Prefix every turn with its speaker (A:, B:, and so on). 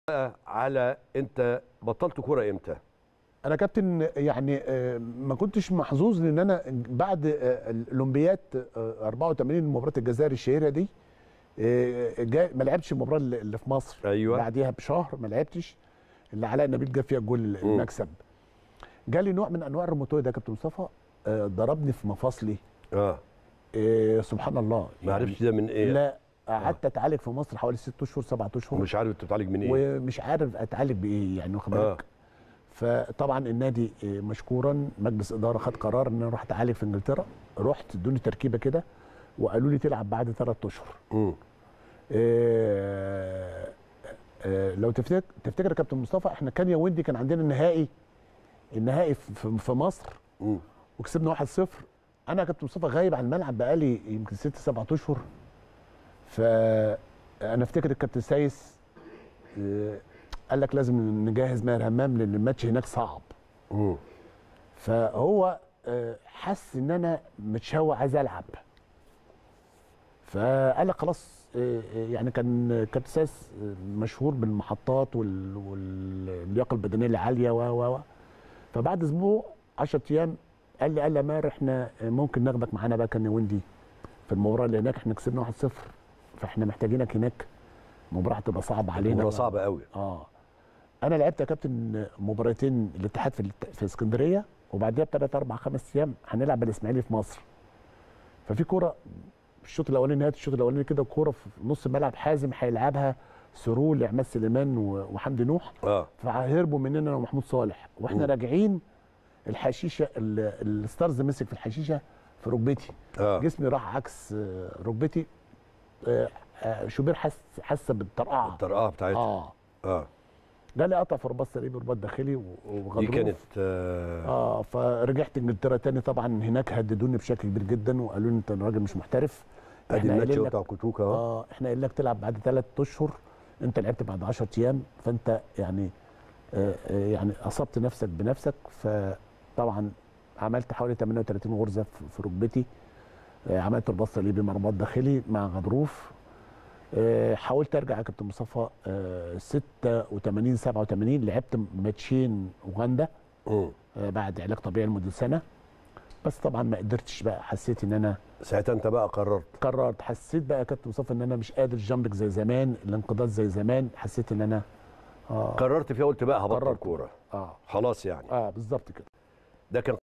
A: على انت بطلت كوره امتى؟
B: انا كابتن يعني آه، ما كنتش محظوظ لان انا بعد آه، الاولمبياد آه، 84 مباراه الجزائر الشهيره دي آه، جا- ما لعبتش المباراه اللي اللي في مصر
A: أيوة.
B: بعديها بشهر ما لعبتش اللي علاء نبيل جاب فيها الجول المكسب جالي نوع من انواع الروماتويد يا كابتن مصطفى آه، ضربني في مفاصلي
A: اه
B: آه، سبحان الله
A: ما عرفتش ده من ايه؟
B: لا قعدت اتعالج في مصر حوالي ست اشهر سبعة اشهر
A: ومش عارف انت بتعالج من ايه؟
B: ومش عارف اتعالج بايه يعني واخد
A: آه.
B: بالك فطبعا النادي آه، مشكورا مجلس اداره خد قرار ان انا اروح اتعالج في انجلترا رحت ادوني تركيبه كده وقالوا لي تلعب بعد ثلاث اشهر
A: مم.
B: آه، آه، لو تفتكر تفتكر يا كابتن مصطفى احنا كان يا ويندي كان عندنا النهائي النهائي في في مصر
A: مم.
B: وكسبنا 1-0 انا يا كابتن مصطفى غايب عن الملعب بقالي يمكن ست سبع اشهر فانا افتكر الكابتن سايس آه، قال لك لازم نجهز ماهر همام لان الماتش هناك صعب
A: مم.
B: فهو آه، حس ان انا متشوق عايز العب فقال لك خلاص آه، آه، يعني كان كابتن سايس آه، مشهور بالمحطات وال- واللياقه البدنيه العاليه و و و فبعد اسبوع 10 ايام قال لي قال لي يا ماهر احنا ممكن ناخدك معانا بقى كان ويندي في المباراه اللي هناك احنا كسبنا 1-0 فاحنا محتاجينك هناك المباراه هتبقى صعبه علينا
A: مباراه
B: بقى.
A: صعبه قوي
B: اه انا لعبت يا كابتن مباراتين الاتحاد في الات- في اسكندريه وبعديها بثلاث اربع خمس ايام هنلعب الاسماعيلي في مصر ففي كوره في الشوط الاولاني نهايه الشوط الاولاني كده كوره في نص الملعب حازم هيلعبها سرور لعماد سليمان و- وحمدي نوح
A: اه
B: فهربوا مننا انا ومحمود صالح واحنا
A: مم.
B: راجعين الحشيشه ال- الستارز مسك في الحشيشه في ركبتي
A: اه
B: جسمي راح عكس آه، ركبتي آه، آه، شوبير حس حس بالطرقعه
A: الطرقعه بتاعتها
B: اه
A: اه
B: جالي قطع في رباط صليبي ورباط داخلي و-
A: دي
B: وغضروف
A: كانت آه
B: اه فرجعت انجلترا تاني طبعا هناك هددوني بشكل كبير جدا وقالوا لي انت راجل مش محترف
A: ادي
B: احنا
A: الماتش
B: قايلين
A: بتاع
B: لك
A: كوتوكا اهو
B: اه احنا قايلين لك تلعب بعد ثلاث اشهر انت لعبت بعد 10 ايام فانت يعني آه آه، يعني اصبت نفسك بنفسك فطبعا عملت حوالي 38 غرزه في في ركبتي آه عملت رباط صليبي مع رباط داخلي مع غضروف آه، حاولت ارجع يا كابتن مصطفى آه، 86 87 لعبت ماتشين اوغندا
A: مم.
B: آه، بعد علاج طبيعي لمده سنه بس طبعا ما قدرتش بقى حسيت ان انا
A: ساعتها انت بقى قررت
B: قررت حسيت بقى يا كابتن مصطفى ان انا مش قادر جامبك زي زمان الانقضاض زي زمان حسيت ان انا اه
A: قررت فيها قلت بقى هبطل
B: قررت.
A: كوره
B: اه,
A: خلاص يعني
B: آه بالظبط كده
A: ده كان